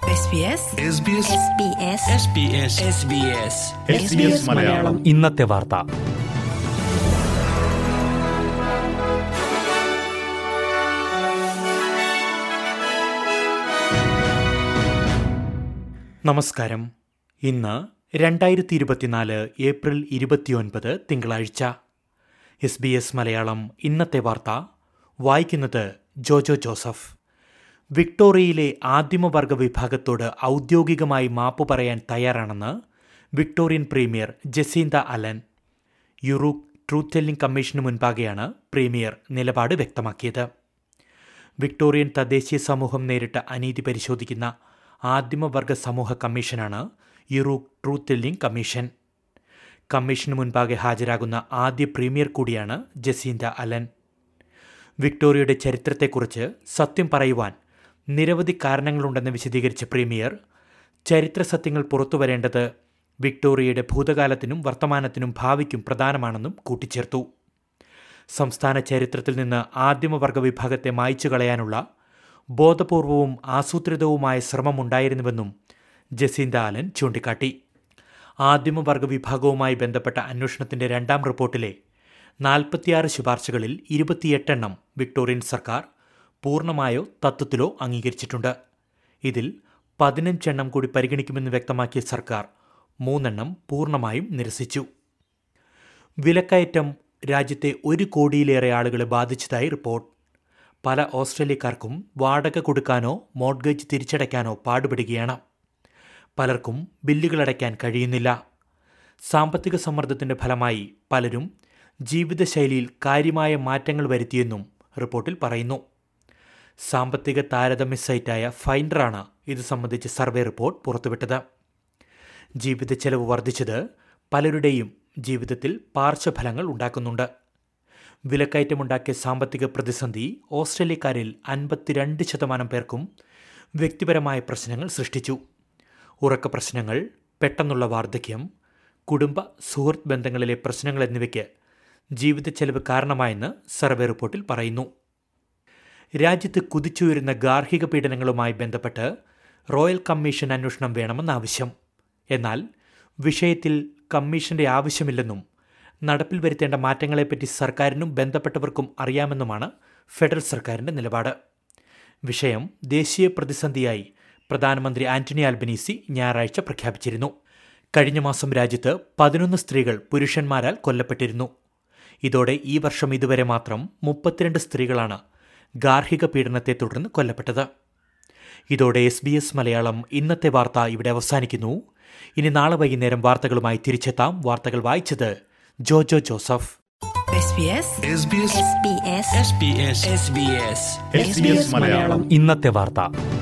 SBS Malayalam ഇന്നത്തെ വാർത്ത നമസ്കാരം ഇന്ന് രണ്ടായിരത്തി ഇരുപത്തിനാല് ഏപ്രിൽ ഇരുപത്തിയൊൻപത് തിങ്കളാഴ്ച എസ് ബി എസ് മലയാളം ഇന്നത്തെ വാർത്ത വായിക്കുന്നത് ജോജോ ജോസഫ് വിക്ടോറിയയിലെ ആദിമവർഗ വിഭാഗത്തോട് ഔദ്യോഗികമായി മാപ്പ് പറയാൻ തയ്യാറാണെന്ന് Victorian premier Jacinta Allan Yoorrook truth telling കമ്മീഷന് മുൻപാകെയാണ് പ്രീമിയർ നിലപാട് വ്യക്തമാക്കിയത് വിക്ടോറിയൻ തദ്ദേശീയ സമൂഹം നേരിട്ട അനീതി പരിശോധിക്കുന്ന ആദിമവർഗ സമൂഹ കമ്മീഷനാണ് യുറൂക്ക് ട്രൂത്ത് ടെല്ലിംഗ് കമ്മീഷൻ കമ്മീഷന് മുൻപാകെ ഹാജരാകുന്ന ആദ്യ പ്രീമിയർ കൂടിയാണ് ജസീന്ത അലൻ വിക്ടോറിയയുടെ ചരിത്രത്തെക്കുറിച്ച് സത്യം പറയുവാൻ നിരവധി കാരണങ്ങളുണ്ടെന്ന് വിശദീകരിച്ച പ്രീമിയർ ചരിത്ര സത്യങ്ങൾ പുറത്തുവരേണ്ടത് വിക്ടോറിയയുടെ ഭൂതകാലത്തിനും വർത്തമാനത്തിനും ഭാവിക്കും പ്രധാനമാണെന്നും കൂട്ടിച്ചേർത്തു സംസ്ഥാന ചരിത്രത്തിൽ നിന്ന് ആദിമവർഗ വിഭാഗത്തെ മായ്ച്ചു കളയാനുള്ള ബോധപൂർവവും ആസൂത്രിതവുമായ ശ്രമമുണ്ടായിരുന്നുവെന്നും ജസീന്ത ആലൻ ചൂണ്ടിക്കാട്ടി ആദിമവർഗ വിഭാഗവുമായി ബന്ധപ്പെട്ട അന്വേഷണത്തിന്റെ രണ്ടാം റിപ്പോർട്ടിലെ നാൽപ്പത്തിയാറ് ശുപാർശകളിൽ ഇരുപത്തിയെട്ടെണ്ണം വിക്ടോറിയൻ സർക്കാർ പൂർണ്ണമായോ തത്വത്തിലോ അംഗീകരിച്ചിട്ടുണ്ട് ഇതിൽ പതിനഞ്ചെണ്ണം കൂടി പരിഗണിക്കുമെന്ന് വ്യക്തമാക്കിയ സർക്കാർ മൂന്നെണ്ണം പൂർണ്ണമായും നിരസിച്ചു വിലക്കയറ്റം രാജ്യത്തെ ഒരു കോടിയിലേറെ ആളുകളെ ബാധിച്ചതായി റിപ്പോർട്ട് പല ഓസ്ട്രേലിയക്കാർക്കും വാടക കൊടുക്കാനോ മോഡ്ഗേജ് തിരിച്ചടയ്ക്കാനോ പാടുപെടുകയാണ് പലർക്കും ബില്ലുകളടയ്ക്കാൻ കഴിയുന്നില്ല സാമ്പത്തിക സമ്മർദ്ദത്തിന്റെ ഫലമായി പലരും ജീവിതശൈലിയിൽ കാര്യമായ മാറ്റങ്ങൾ വരുത്തിയെന്നും റിപ്പോർട്ടിൽ പറയുന്നു സാമ്പത്തിക താരതമ്യ സൈറ്റായ ഫൈൻഡറാണ് ഇത് സംബന്ധിച്ച് സർവേ റിപ്പോർട്ട് പുറത്തുവിട്ടത് ജീവിത ചെലവ് വർദ്ധിച്ചത് പലരുടെയും ജീവിതത്തിൽ പാർശ്വഫലങ്ങൾ ഉണ്ടാക്കുന്നുണ്ട് വിലക്കയറ്റമുണ്ടാക്കിയ സാമ്പത്തിക പ്രതിസന്ധി ഓസ്ട്രേലിയക്കാരിൽ അൻപത്തിരണ്ട് ശതമാനം പേർക്കും വ്യക്തിപരമായ പ്രശ്നങ്ങൾ സൃഷ്ടിച്ചു ഉറക്ക പ്രശ്നങ്ങൾ പെട്ടെന്നുള്ള വാർദ്ധക്യം കുടുംബ സുഹൃത്ത് ബന്ധങ്ങളിലെ പ്രശ്നങ്ങൾ എന്നിവയ്ക്ക് ജീവിത ചെലവ് കാരണമായെന്ന് സർവേ റിപ്പോർട്ടിൽ പറയുന്നു രാജ്യത്ത് കുതിച്ചുയരുന്ന ഗാർഹിക പീഡനങ്ങളുമായി ബന്ധപ്പെട്ട് റോയൽ കമ്മീഷൻ അന്വേഷണം വേണമെന്ന് ആവശ്യം എന്നാൽ വിഷയത്തിൽ കമ്മീഷന്റെ ആവശ്യമില്ലെന്നും നടപ്പിൽ വരുത്തേണ്ട മാറ്റങ്ങളെപ്പറ്റി സർക്കാരിനും ബന്ധപ്പെട്ടവർക്കും അറിയാമെന്നുമാണ് ഫെഡറൽ സർക്കാരിന്റെ നിലപാട് വിഷയം ദേശീയ പ്രതിസന്ധിയായി പ്രധാനമന്ത്രി ആന്റണി ആൽബനീസി ഞായറാഴ്ച പ്രഖ്യാപിച്ചിരുന്നു കഴിഞ്ഞ മാസം രാജ്യത്ത് പതിനൊന്ന് സ്ത്രീകൾ പുരുഷന്മാരാൽ കൊല്ലപ്പെട്ടിരുന്നു ഇതോടെ ഈ വർഷം ഇതുവരെ മാത്രം മുപ്പത്തിരണ്ട് സ്ത്രീകളാണ് ഗാർഹിക പീഡനത്തെ തുടർന്ന് കൊല്ലപ്പെട്ടത് ഇതോടെ എസ് ബി എസ് മലയാളം ഇന്നത്തെ വാർത്ത ഇവിടെ അവസാനിക്കുന്നു ഇനി നാളെ വൈകുന്നേരം വാർത്തകളുമായി തിരിച്ചെത്താം വാർത്തകൾ വായിച്ചത് ജോജോ ജോസഫ് SBS ഇന്നത്തെ വാർത്ത